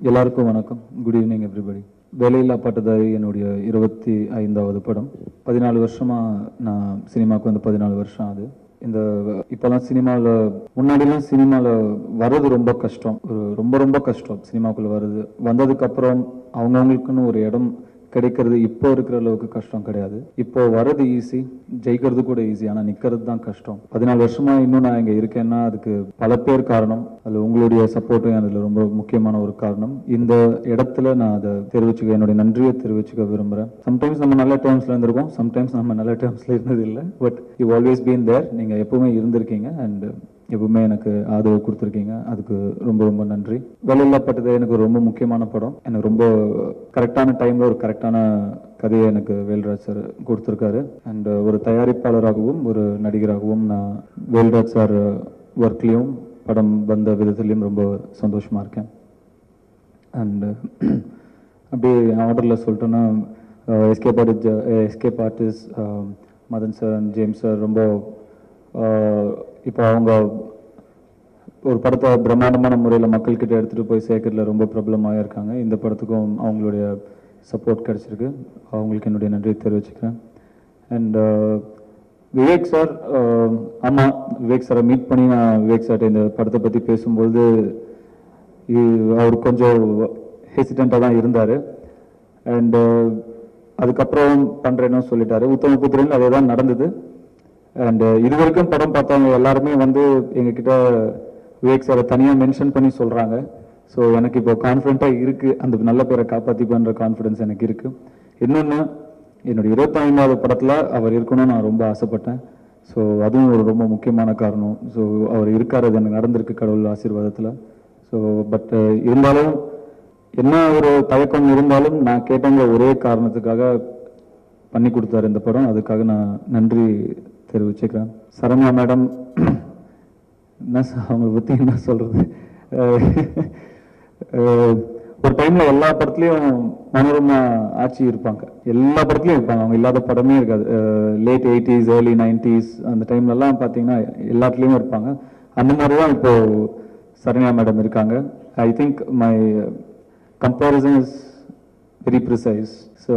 எல்லாருக்கும் வணக்கம் good evening everybody வேலையில்லா பட்டதாரி என்னுடைய இருபத்தி ஐந்தாவது படம் பதினாலு வருஷமா நான் சினிமாவுக்கு வந்து பதினாலு வருஷம் ஆகுது இந்த இப்போலாம் சினிமாவில் முன்னாடிலாம் சினிமாவில் வர்றது ரொம்ப கஷ்டம் ஒரு ரொம்ப ரொம்ப கஷ்டம் சினிமாக்குள்ளே வர்றது வந்ததுக்கப்புறம் அவங்கவுங்களுக்குன்னு ஒரு இடம் கிடைக்கிறது இப்போ இருக்கிற அளவுக்கு கஷ்டம் கிடையாது இப்போ வர்றது ஈஸி ஜெயிக்கிறது கூட ஈஸி ஆனால் நிற்கிறது தான் கஷ்டம் பதினாலு வருஷமா இன்னும் நான் இங்கே இருக்கேன்னா அதுக்கு பல பேர் காரணம் அதில் உங்களுடைய சப்போர்ட்டும் அதில் ரொம்ப முக்கியமான ஒரு காரணம் இந்த இடத்துல நான் அதை தெரிவிச்சுக்க என்னுடைய நன்றியை தெரிவிச்சுக்க விரும்புகிறேன் சம்டைம்ஸ் நம்ம நல்ல டேர்ம்ஸ்ல இருந்திருக்கோம் சம்டைம்ஸ் நம்ம நல்ல டேர்ம்ஸ்ல இருந்தது இல்லை but you always been there நீங்கள் எப்பவுமே இருந்திருக்கீங்க அண்ட் எப்பவுமே எனக்கு ஆதரவு கொடுத்துருக்கீங்க அதுக்கு ரொம்ப ரொம்ப நன்றி வேலையில்லாப்பட்டது எனக்கு ரொம்ப முக்கியமான படம் எனக்கு ரொம்ப கரெக்டான டைம்ல ஒரு கரெக்டான கதையை எனக்கு வேல்ராஜ் சார் கொடுத்துருக்காரு அண்ட் ஒரு தயாரிப்பாளராகவும் ஒரு நடிகராகவும் நான் வேல்ராஜ் சார் ஒர்க்லேயும் படம் வந்த விதத்துலேயும் ரொம்ப சந்தோஷமா இருக்கேன் அண்ட் அப்படியே ஆர்டரில் சொல்லிட்டோன்னா escape artist escape artist Madhan sir and James sir ரொம்ப அஹ், இப்போ அவங்க ஒரு படத்தை பிரம்மாண்டமான முறையில் மக்கள்கிட்ட எடுத்துகிட்டு போய் சேர்க்கறதுல ரொம்ப பிரபலமாக இருக்காங்க இந்த படத்துக்கும் அவங்களுடைய சப்போர்ட் கிடச்சிருக்கு அவங்களுக்கு என்னுடைய நன்றியை தெரிவிச்சுக்கிறேன் அண்ட் விவேக் சார் ஆமாம் விவேக் சாரை மீட் பண்ணி நான் விவேக் சார்ட்ட இந்த படத்தை பற்றி பேசும்போது இ- அவர் கொஞ்சம் ஹெசிடெண்ட்டாக தான் இருந்தார் அண்டு அதுக்கப்புறம் பண்ணுறேன்னு சொல்லிட்டாரு உத்தம புத்திரன் அதே தான் நடந்தது அண்டு இது வரைக்கும் படம் பார்த்தவங்க எல்லாருமே வந்து எங்ககிட்ட விவேக் சாரை தனியாக மென்ஷன் பண்ணி சொல்கிறாங்க ஸோ எனக்கு இப்போ கான்ஃபிடென்ட்டாக இருக்குது அந்த நல்ல பேரை காப்பாற்றிப்பேன்ற கான்ஃபிடன்ஸ் எனக்கு இருக்குது இன்னொன்று என்னுடைய இருபத்தைந்தாவது படத்தில் அவர் இருக்கணும்னு நான் ரொம்ப ஆசைப்பட்டேன் ஸோ அதுவும் ஒரு ரொம்ப முக்கியமான காரணம் ஸோ அவர் இருக்காரு அது எனக்கு நடந்திருக்கு கடவுள் ஆசீர்வாதத்தில் ஸோ பட் இருந்தாலும் என்ன ஒரு தயக்கம் இருந்தாலும் நான் கேட்டங்கிற ஒரே காரணத்துக்காக பண்ணி கொடுத்தாரு இந்த படம் அதுக்காக நான் நன்றி தெரிவிச்சுக்கிறேன் சரண்யா மேடம் என்ன சொ- அவங்கள பற்றி என்ன சொல்றது அஹ் அஹ் ஒரு டைம்ல எல்லா படத்துலயும் மனோரமா ஆட்சி இருப்பாங்க எல்லா படத்துலயும் இருப்பாங்க அவங்க இல்லாத படமே இருக்காது லேட் எயிட்டிஸ் ஏர்லி நைன்டிஸ் அந்த டைம்ல எல்லாம் பார்த்தீங்கன்னா எல்லாத்துலேயும் இருப்பாங்க அந்த மாதிரி தான் இப்போ சரண்யா மேடம் இருக்காங்க I think my comparison is very precise. So,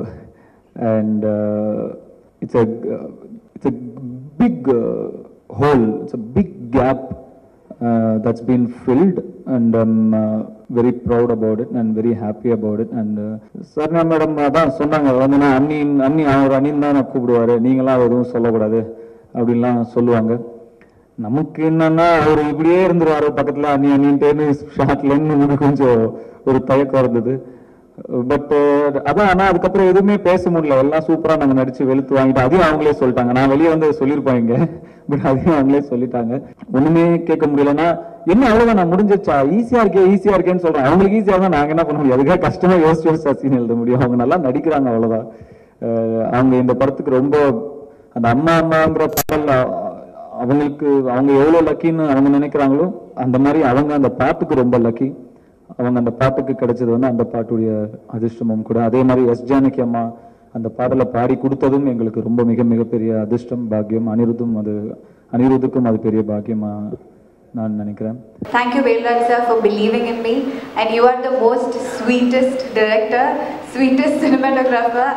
and uh, it's a it's a big uh, hole. It's a big gap uh, that's been filled, and I'm uh, very proud about it and very happy about it. And Sarna madam அதான் சொன்னாங்க வந்து நான் அண்ணின் அண்ணி அவர் அண்ணின் தான் நான் கூப்பிடுவாரு நீங்களாம் எதுவும் சொல்லக்கூடாது அப்படின்லாம் சொல்லுவாங்க நமக்கு என்னன்னா அவர் இப்படியே இருந்துருவாரு பக்கத்துல அண்ணி அண்ணின்ட்டேன்னு ஷார்ட்ல இருந்து கொஞ்சம் ஒரு தயக்கம் இருந்தது பட் அதான் ஆனா அதுக்கப்புறம் எதுவுமே பேச முடியல எல்லாம் சூப்பரா நாங்க நடிச்சு வெளுத்து வாங்கிட்டு அதையும் அவங்களே சொல்லிட்டாங்க நான் வெளியே வந்து சொல்லியிருப்பாங்க பட் அதையும் அவங்களே சொல்லிட்டாங்க ஒண்ணுமே கேட்க முடியலன்னா என்ன அவ்வளவுதான் நான் முடிஞ்சிருச்சா ஈஸியா இருக்கே ஈஸியா இருக்கேன்னு சொல்றேன் அவங்களுக்கு ஈஸியா தான் நாங்க என்ன பண்ண முடியும் அதுக்காக கஷ்டமா யோசிச்சு யோசிச்சு சீன் எழுத முடியும் அவங்க நல்லா நடிக்கிறாங்க அவ்வளவுதான் அஹ் அவங்க இந்த படத்துக்கு ரொம்ப அந்த அம்மா அம்மாங்கிற பாடல் அ- அவங்களுக்கு அவங்க எவ்வளவு லக்கின்னு அவங்க நினைக்கிறாங்களோ அந்த மாதிரி அவங்க அந்த பாட்டுக்கு ரொம்ப லக்கி அவங்க அந்த பாட்டுக்கு கிடைச்சது வந்து அந்த பாட்டுடைய அதிர்ஷ்டமும் கூட அதே மாதிரி எஸ் ஜானகி அம்மா அந்த பாடலை பாடி கொடுத்ததும் எங்களுக்கு ரொம்ப மிக மிகப்பெரிய அதிர்ஷ்டம் பாக்கியம் அனிருத்தும் அது அனிருத்துக்கும் அது பெரிய பாக்கியமா நான் நினைக்கிறேன் Thank you, Velraj sir, for believing in me. And you are the most sweetest director, sweetest cinematographer.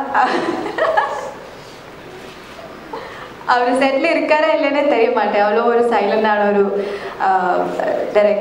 அவர் செட்டில் இருக்காரா இல்லைன்னு தெரிய மாட்டேன் அவ்வளோ ஒரு சைலண்டான ஒரு டைரக்டர்